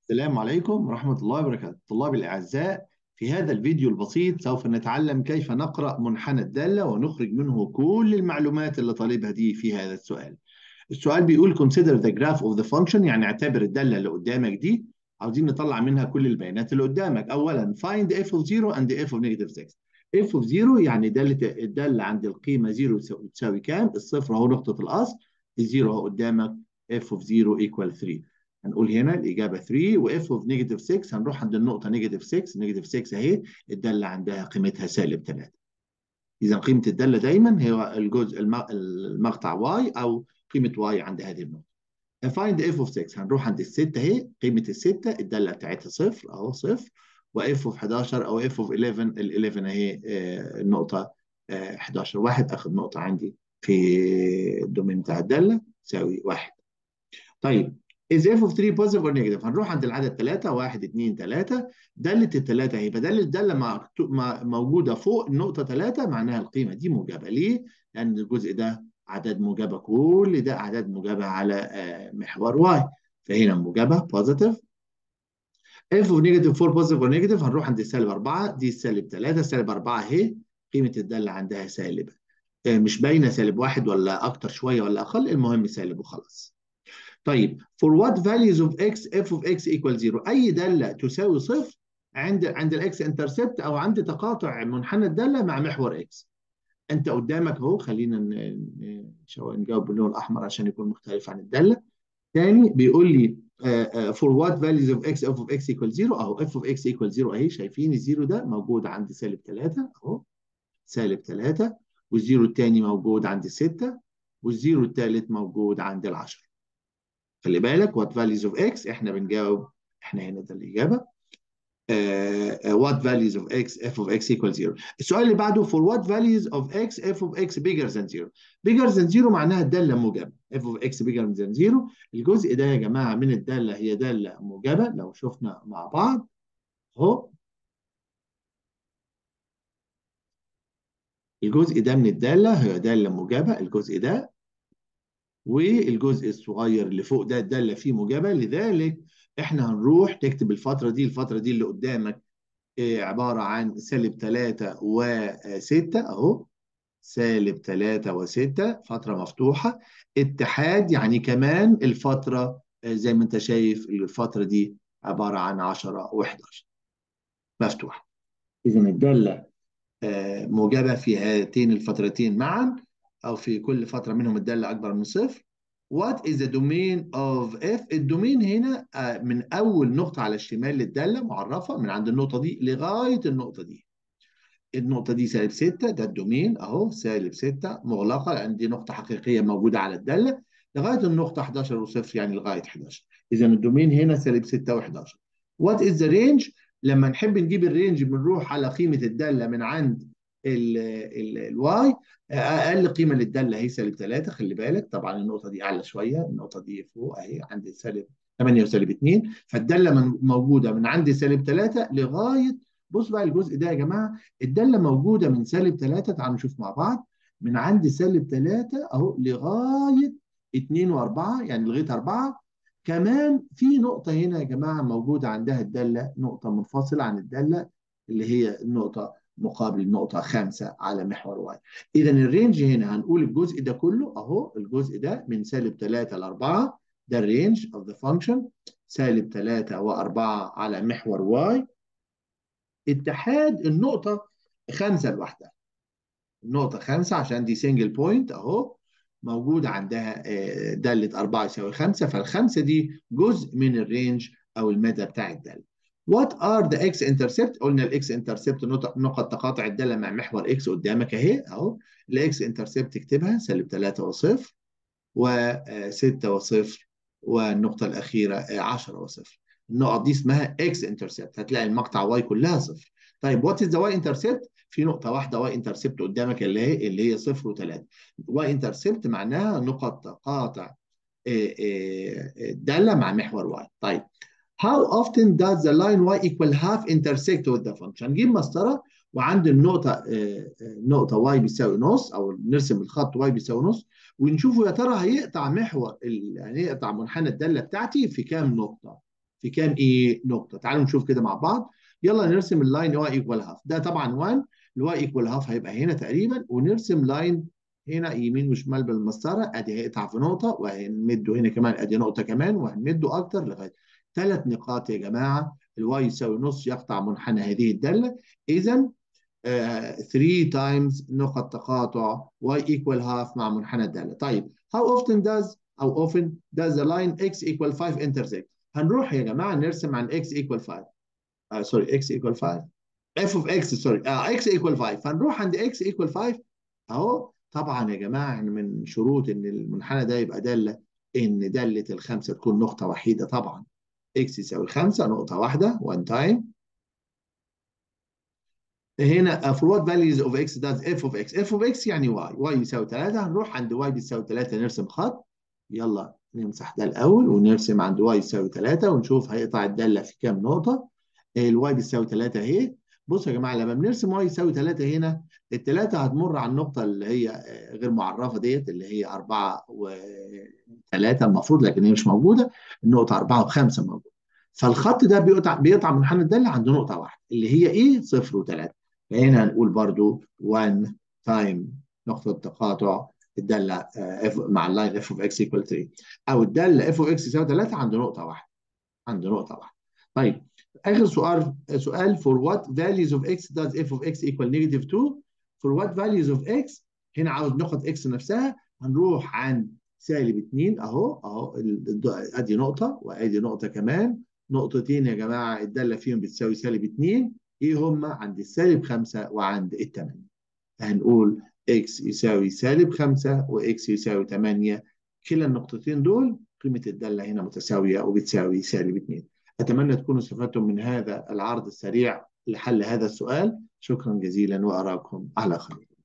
السلام عليكم ورحمة الله وبركاته طلابي الأعزاء في هذا الفيديو البسيط سوف نتعلم كيف نقرأ منحنى الدالة ونخرج منه كل المعلومات اللي طالبها دي في هذا السؤال السؤال بيقول consider the graph of the function يعني اعتبر الدالة اللي قدامك دي عاوزين نطلع منها كل البيانات اللي قدامك أولا find f of 0 and f of negative 6 f of 0 يعني دالة الدالة عند القيمة 0 تساوي كام الصفر اهو نقطة الأصل الزيرو اهو قدامك f of 0 equal 3 هنقول هنا الإجابة 3 وإف اوف نيجاتيف 6 هنروح عند النقطة نيجاتيف 6 نيجاتيف 6 أهي الدالة عندها قيمتها سالب 3 إذا قيمة الدالة دايما هي الجزء المقطع واي أو قيمة واي عند هذه النقطة. find f of 6 هنروح عند الستة أهي قيمة الستة الدالة بتاعتها صفر أهو صفر واف اوف 11 أو اف اوف 11 ال 11 أهي النقطة 11 واحد آخد نقطة عندي في الدومين بتاع الدالة تساوي واحد. طيب is f of 3 positive or negative هنروح عند العدد 3 1 2 3 دالة الثلاثة هيبقى دالة الدالة موجودة فوق النقطة 3 معناها القيمة دي موجبة ليه؟ لأن الجزء ده أعداد موجبة كل ده أعداد موجبة على محور y فهنا موجبة positive f of negative 4 positive or negative هنروح عند السالب 4 دي السالب 3 سالب 4 اهي قيمة الدالة عندها سالبة مش باينة سالب واحد ولا أكتر شوية ولا أقل المهم سالب وخلاص طيب for what values of x f of x equal 0 اي داله تساوي صفر عند عند الاكس انترسبت او عند تقاطع منحنى الداله مع محور x انت قدامك اهو خلينا نجاوب باللون الاحمر عشان يكون مختلف عن الداله تاني بيقول لي uh, uh, for what values of x f of x equal 0 اهو f of x equal 0 اهي شايفين الزيرو ده موجود عند سالب 3 اهو سالب 3 والزيرو الثاني موجود عند 6 والزيرو الثالث موجود عند ال 10 خلي بالك what values of x احنا بنجاوب احنا هنا ده الاجابه uh, what values of x f of x equal 0 السؤال اللي بعده for what values of x f of x bigger than 0 bigger than 0 معناها الداله موجبه f of x bigger than 0 الجزء ده يا جماعه من الداله هي داله موجبه لو شفنا مع بعض اهو الجزء ده من الداله هي داله موجبه الجزء ده والجزء الصغير اللي فوق ده الداله فيه موجبه لذلك احنا هنروح تكتب الفتره دي الفتره دي اللي قدامك عباره عن سالب 3 و6 اهو سالب 3 و6 فتره مفتوحه اتحاد يعني كمان الفتره زي ما انت شايف الفتره دي عباره عن 10 و11 مفتوحه اذا الداله موجبه في هاتين الفترتين معا أو في كل فترة منهم الدالة أكبر من صفر. What is the domain of f؟ الدومين هنا من أول نقطة على الشمال للدالة معرفة من عند النقطة دي لغاية النقطة دي. النقطة دي سالب 6 ده الدومين أهو سالب 6 مغلقة لأن دي نقطة حقيقية موجودة على الدالة لغاية النقطة 11 وصفر يعني لغاية 11. إذا الدومين هنا سالب 6 و11. What is the range؟ لما نحب نجيب الرينج بنروح على قيمة الدالة من عند الواي اقل قيمه للداله هي سالب 3 خلي بالك طبعا النقطه دي اعلى شويه النقطه دي فوق اهي عند سالب 8 وسالب 2 فالداله من موجوده من عند سالب 3 لغايه بص بقى الجزء ده يا جماعه الداله موجوده من سالب 3 تعالوا نشوف مع بعض من عند سالب 3 اهو لغايه 2 و4 يعني لغايه 4 كمان في نقطه هنا يا جماعه موجوده عندها الداله نقطه منفصله عن الداله اللي هي النقطه مقابل النقطة خمسة على محور واي. إذا الرينج هنا هنقول الجزء ده كله أهو الجزء ده من سالب 3 ل 4 ده الرينج of the function سالب 3 و4 على محور واي اتحاد النقطة خمسة لوحدها. النقطة خمسة عشان دي سنجل بوينت أهو موجود عندها دالة 4 يساوي 5 فالخمسة دي جزء من الرينج أو المدى بتاع الدالة. What are the x intercept؟ قلنا الاكس انترسبت نقط تقاطع الداله مع محور اكس قدامك اهي اهو الاكس انترسبت اكتبها سالب 3 وصفر و6 وصفر والنقطه الاخيره 10 وصفر النقط دي اسمها اكس انترسبت هتلاقي المقطع واي كلها صفر طيب وات از ذا واي انترسبت؟ في نقطة واحدة واي انترسبت قدامك اللي هي اللي هي صفر وثلاثة. واي انترسبت معناها نقط تقاطع الدالة مع محور واي. طيب How often does the line y equal half intersect with the function؟ نجيب مسطرة وعند النقطة نقطة y بيساوي نص أو نرسم الخط y بيساوي نص ونشوفه يا ترى هيقطع محور يعني هيقطع منحنى الدالة بتاعتي في كام نقطة؟ في كام ايه نقطه تعالوا نشوف كده مع بعض يلا نرسم اللاين واي ايكوال هاف ده طبعا 1 الواي ايكوال هاف هيبقى هنا تقريبا ونرسم لاين هنا يمين وشمال بالمسطره ادي هيقطع في نقطه وهنمده هنا كمان ادي نقطه كمان وهنمده اكتر لغايه ثلاث نقاط يا جماعه الواي يساوي نص يقطع منحنى هذه الداله اذا 3 تايمز نقط تقاطع y equal half مع منحنى الداله طيب how often does او often does the line x equal 5 intersect هنروح يا جماعه نرسم عن x equal 5 آه سوري x equal 5 f of x سوري آه x equal 5 فنروح عند x equal 5 اهو طبعا يا جماعه من شروط ان المنحنى ده يبقى داله ان داله الخمسه تكون نقطه وحيده طبعا x يساوي 5 نقطه واحده one time هنا for what values of x does f of x f of x يعني y y يساوي 3 هنروح عند y بيساوي 3 نرسم خط يلا نمسح ده الاول ونرسم عند y يساوي 3 ونشوف هيقطع الداله في كام نقطه الواي بيساوي 3 اهي بصوا يا جماعه لما بنرسم y يساوي 3 هنا الثلاثه هتمر على النقطه اللي هي غير معرفه ديت اللي هي 4 و3 المفروض لكن هي مش موجوده النقطه 4 و5 موجوده فالخط ده بيقطع بيقطع منحنى الداله عند نقطه واحده اللي هي ايه 0 و3 فهنا هنقول برضو 1 تايم نقطة تقاطع الدالة f مع اللاين f of x equal 3 أو الدالة f of x يساوي 3 عند نقطة واحدة عند نقطة واحدة طيب آخر سؤال سؤال for what values of x does f of x equal negative 2 for what values of x هنا عاوز نقط x نفسها هنروح عند سالب 2 أهو أهو أدي نقطة وأدي نقطة كمان نقطتين يا جماعة الدالة فيهم بتساوي سالب 2 ايه هما عند السالب 5 وعند الثمانية هنقول x يساوي سالب 5 وx يساوي 8 كلا النقطتين دول قيمة الدالة هنا متساوية وبتساوي سالب 2 أتمنى تكونوا استفدتم من هذا العرض السريع لحل هذا السؤال شكرا جزيلا وأراكم على خير